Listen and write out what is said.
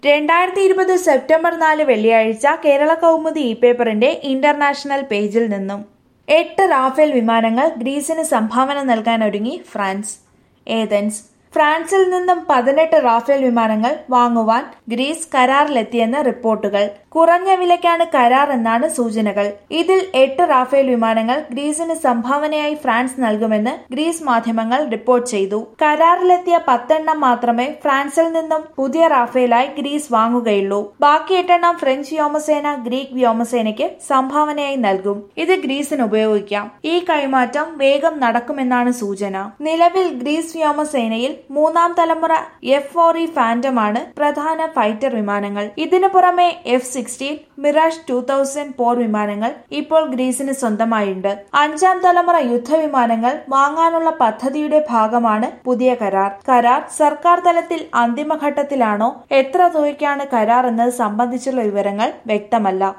രണ്ടായിരത്തി ഇരുപത് സെപ്റ്റംബർ നാല് വെള്ളിയാഴ്ച കേരള കൗമുദി ഇ പേപ്പറിന്റെ ഇന്റർനാഷണൽ പേജിൽ നിന്നും എട്ട് റാഫേൽ വിമാനങ്ങൾ ഗ്രീസിന് സംഭാവന നൽകാനൊരുങ്ങി ഫ്രാൻസ് ഏതൻസ് ഫ്രാൻസിൽ നിന്നും പതിനെട്ട് റാഫേൽ വിമാനങ്ങൾ വാങ്ങുവാൻ ഗ്രീസ് കരാറിലെത്തിയെന്ന് റിപ്പോർട്ടുകൾ കുറഞ്ഞ വിലയ്ക്കാണ് കരാർ എന്നാണ് സൂചനകൾ ഇതിൽ എട്ട് റാഫേൽ വിമാനങ്ങൾ ഗ്രീസിന് സംഭാവനയായി ഫ്രാൻസ് നൽകുമെന്ന് ഗ്രീസ് മാധ്യമങ്ങൾ റിപ്പോർട്ട് ചെയ്തു കരാറിലെത്തിയ പത്തെണ്ണം മാത്രമേ ഫ്രാൻസിൽ നിന്നും പുതിയ റാഫേലായി ഗ്രീസ് വാങ്ങുകയുള്ളൂ ബാക്കി എട്ടെണ്ണം ഫ്രഞ്ച് വ്യോമസേന ഗ്രീക്ക് വ്യോമസേനയ്ക്ക് സംഭാവനയായി നൽകും ഇത് ഗ്രീസിന് ഉപയോഗിക്കാം ഈ കൈമാറ്റം വേഗം നടക്കുമെന്നാണ് സൂചന നിലവിൽ ഗ്രീസ് വ്യോമസേനയിൽ മൂന്നാം തലമുറ എഫ് ഫോർ ഇ ഫാന്റം ആണ് പ്രധാന ഫൈറ്റർ വിമാനങ്ങൾ ഇതിനു പുറമെ F sixteen Mirage two thousand പോർ വിമാനങ്ങൾ ഇപ്പോൾ ഗ്രീസിന് സ്വന്തമായുണ്ട് അഞ്ചാം തലമുറ യുദ്ധവിമാനങ്ങൾ വാങ്ങാനുള്ള പദ്ധതിയുടെ ഭാഗമാണ് പുതിയ കരാർ കരാർ സർക്കാർ തലത്തിൽ അന്തിമഘട്ടത്തിലാണോ എത്ര തുകയ്ക്കാണ് കരാർ എന്നത് സംബന്ധിച്ചുള്ള വിവരങ്ങൾ വ്യക്തമല്ല